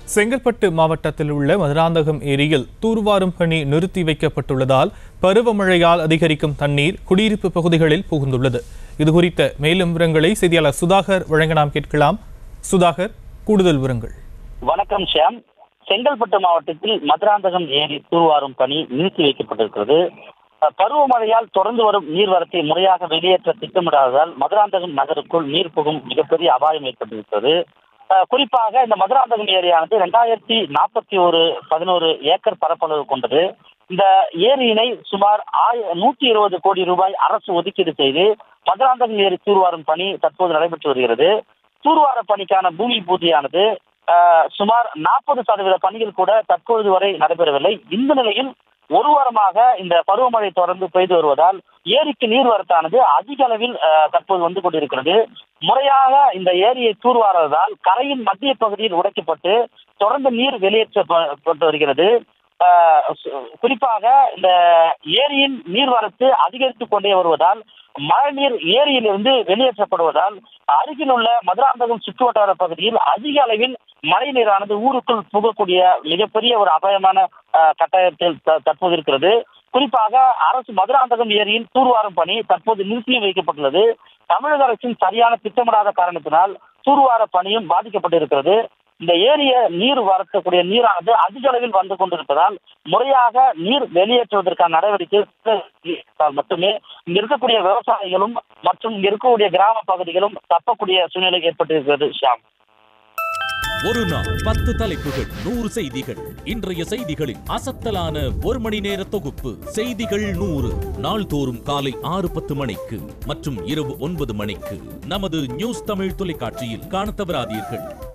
செங்கல்பட்டு மாவட்டத்தில் உள்ள மதுராந்தகம் ஏரியில் தூர்வாரும் பணி நிறுத்தி வைக்கப்பட்டுள்ளதால் பருவமழையால் அதிகரிக்கும் தண்ணீர் குடியிருப்பு பகுதிகளில் புகுந்துள்ளது இது குறித்த மேலும் விவரங்களை செய்தியாளர் சுதாகர் வழங்க நாம் கேட்கலாம் சுதாகர் கூடுதல் விவரங்கள் வணக்கம் ஷியாம் செங்கல்பட்டு மாவட்டத்தில் மதுராந்தகம் ஏரி தூர்வாரும் பணி நிறுத்தி வைக்கப்பட்டிருக்கிறது அஹ், பருவமழையால் தொடர்ந்து வரும் நீர்வரத்தை முறையாக வெளியேற்ற திட்டமிடாததால் மதுராந்தகம் நகருக்குள் நீர் புகும் மிகப்பெரிய அபாயம் ஏற்பட்டிருக்கிறது அஹ், குறிப்பாக இந்த மதுராந்தகம் ஏரியானது ரெண்டாயிரத்தி நாற்பத்தி ஒரு பதினோரு ஏக்கர் பரப்பளவு கொண்டது இந்த ஏரியினை சுமார் ஆய நூற்றி இருபது கோடி ரூபாய் அரசு ஒதுக்கீடு செய்து மதுராந்தகம் ஏரி தூர்வாரும் பணி தற்போது நடைபெற்று வருகிறது தூர்வார பணிக்கான பூமி பூஜையானது ஆஹ், சுமார் நாற்பது சதவீத பணிகள் கூட தற்பொழுது வரை நடைபெறவில்லை இந்த நிலையில் ஒரு வாரமாக இந்த பருவமழை தொடர்ந்து பெய்து வருவதால் ஏரிக்கு நீர்வரத்தானது அதிக அளவில் ஆஹ், தற்போது வந்து கொண்டிருக்கிறது முறையாக இந்த ஏரியை தூர்வாரதால் கரையின் மத்திய பகுதியில் உடைக்கப்பட்டு தொடர்ந்து நீர் வெளியேற்றப்பட்டு வருகிறது ஆஹ், சு- குறிப்பாக இந்த ஏரியின் நீர்வரத்து அதிகரித்துக் கொண்டே வருவதால் மழைநீர் ஏரியிலிருந்து வெளியேற்றப்படுவதால் அருகில் உள்ள மதுராந்தகம் சுற்றுவட்டார பகுதியில் அதிக அளவில் மழை நீரானது ஊருக்குள் புகக்கூடிய மிகப்பெரிய ஒரு அபாயமான ஆஹ், கட்டாயத்தில் த- தற்போது இருக்கிறது குறிப்பாக அரசு மதுராந்தகம் ஏரியில் தூர்வாரும் பணி தற்போது நிறுத்தி வைக்கப்பட்டுள்ளது தமிழக அரசின் சரியான திட்டமிடாத காரணத்தினால் தூர்வார பணியும் பாதிக்கப்பட்டிருக்கிறது இந்த ஏரிய நீர் வரக்கூடிய நீரானது அதிக அளவில் வந்து கொண்டிருப்பதால் முறையாக நீர் வெளியேற்றுவதற்கான நடவடிக்கை எடுத்தால் மட்டுமே இங்க இருக்கக்கூடிய விவசாயிகளும் மற்றும் இங்க இருக்கக்கூடிய கிராம பகுதிகளும் தப்பக்கூடிய சூழ்நிலை ஏற்பட்டிருக்கிறது ஷியாம் ஒரு நாள் பத்து தலைப்புகள் நூறு செய்திகள் இன்றைய செய்திகளின் அசத்தலான ஒரு மணி நேர தொகுப்பு செய்திகள் நூறு நாள்தோறும் காலை ஆறு பத்து மணிக்கு மற்றும் இரவு ஒன்பது மணிக்கு நமது நியூஸ் தமிழ் தொலைக்காட்சியில் காணத் தவறாதீர்கள்